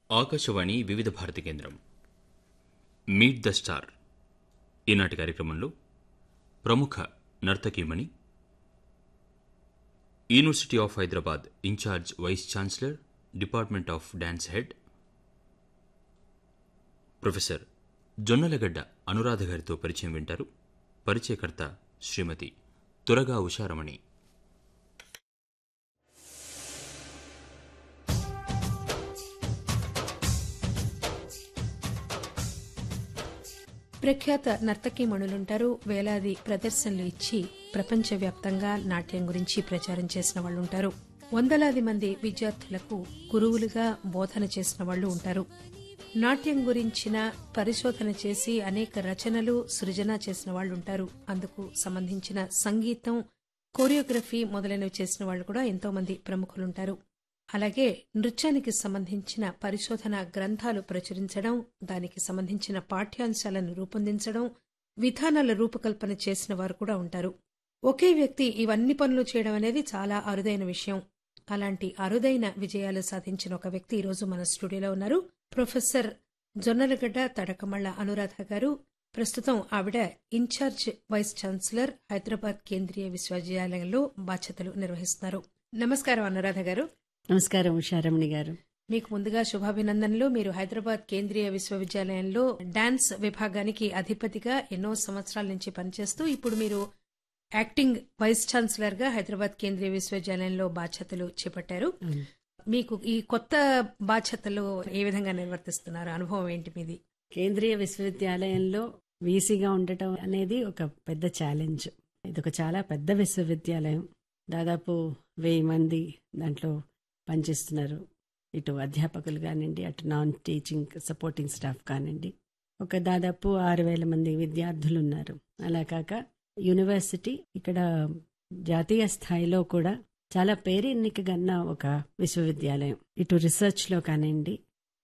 ఆకాశవాణి వివిధ భారతి కేంద్రం meet the star ఈనాటి కార్యక్రమంలో ప్రముఖ నర్తకీమణి university of Hyderabad incharge vice chancellor department of dance head professor Jonnalagadda Anuradha గారితో పరిచయం వింటారు పరిచయకర్త శ్రీమతి తురగా ఉషారమణి ప్రఖ్యాత నర్తకీమణులుంటారు వేలాది ప్రదర్శనలు ఇచ్చి ప్రపంచవ్యాప్తంగా నాట్యం గురించి ప్రచారం చేసిన వాళ్ళు ఉంటారు వందలాది మంది విద్యార్థులకు గురువులుగా బోధన చేసిన వాళ్ళు ఉంటారు నాట్యం గురించిన పరిశోధన చేసి అనేక రచనలు సృజన చేసిన వాళ్ళు ఉంటారు అందుకు సంబంధించిన సంగీతం కోరియోగ్రఫీ మొదలైనవి చేసిన వాళ్ళు కూడా ఎంతో మంది ప్రముఖులుంటారు అలాగే నృత్యానికి సంబంధించిన పరిశోధన గ్రంథాలు ప్రచురించడం దానికి సంబంధించిన పాఠ్యాంశాలను రూపొందించడం విధానాల రూపకల్పన చేసిన వారు కూడా ఉంటారు ఒకే వ్యక్తి ఇవన్నీ పనులు చేయడం అనేది చాలా అరుదైన విషయం అలాంటి అరుదైన విజయాలు సాధించిన ఒక వ్యక్తి ఈరోజు మన స్టూడియోలో ఉన్నారు ప్రొఫెసర్ జొన్నలగడ్డ తడకమళ్ల అనురాధ గారు ప్రస్తుతం ఆవిడ ఇన్ఛార్జ్ వైస్ ఛాన్సలర్ హైదరాబాద్ కేంద్రీయ విశ్వవిద్యాలయంలో బాధ్యతలు నిర్వహిస్తున్నారు నమస్కారం అనురాధ గారు నమస్కారం ఉషారమణి గారు మీకు ముందుగా శుభాభినందనలు మీరు హైదరాబాద్ కేంద్రీయ విశ్వవిద్యాలయంలో డాన్స్ విభాగానికి అధిపతిగా ఎన్నో సంవత్సరాల నుంచి పనిచేస్తూ ఇప్పుడు మీరు యాక్టింగ్ వైస్ ఛాన్సలర్ గా హైదరాబాద్ కేంద్రీయ విశ్వవిద్యాలయంలో బాధ్యతలు చేపట్టారు మీకు ఈ కొత్త బాధ్యతలు ఏ విధంగా నిర్వర్తిస్తున్నారు అనుభవం ఏంటి మీది కేంద్రీయ విశ్వవిద్యాలయంలో వీసీగా ఉండటం అనేది ఒక పెద్ద ఛాలెంజ్ ఇది ఒక చాలా పెద్ద విశ్వవిద్యాలయం దాదాపు వెయ్యి మంది దాంట్లో పనిచేస్తున్నారు ఇటు అధ్యాపకులు కానివ్వండి అటు నాన్ టీచింగ్ సపోర్టింగ్ స్టాఫ్ కానివ్వండి ఒక దాదాపు ఆరు వేల మంది విద్యార్థులు ఉన్నారు అలా కాక యూనివర్సిటీ ఇక్కడ జాతీయ స్థాయిలో కూడా చాలా పేరెన్నికగన్న ఒక విశ్వవిద్యాలయం ఇటు రీసెర్చ్లో కానివ్వండి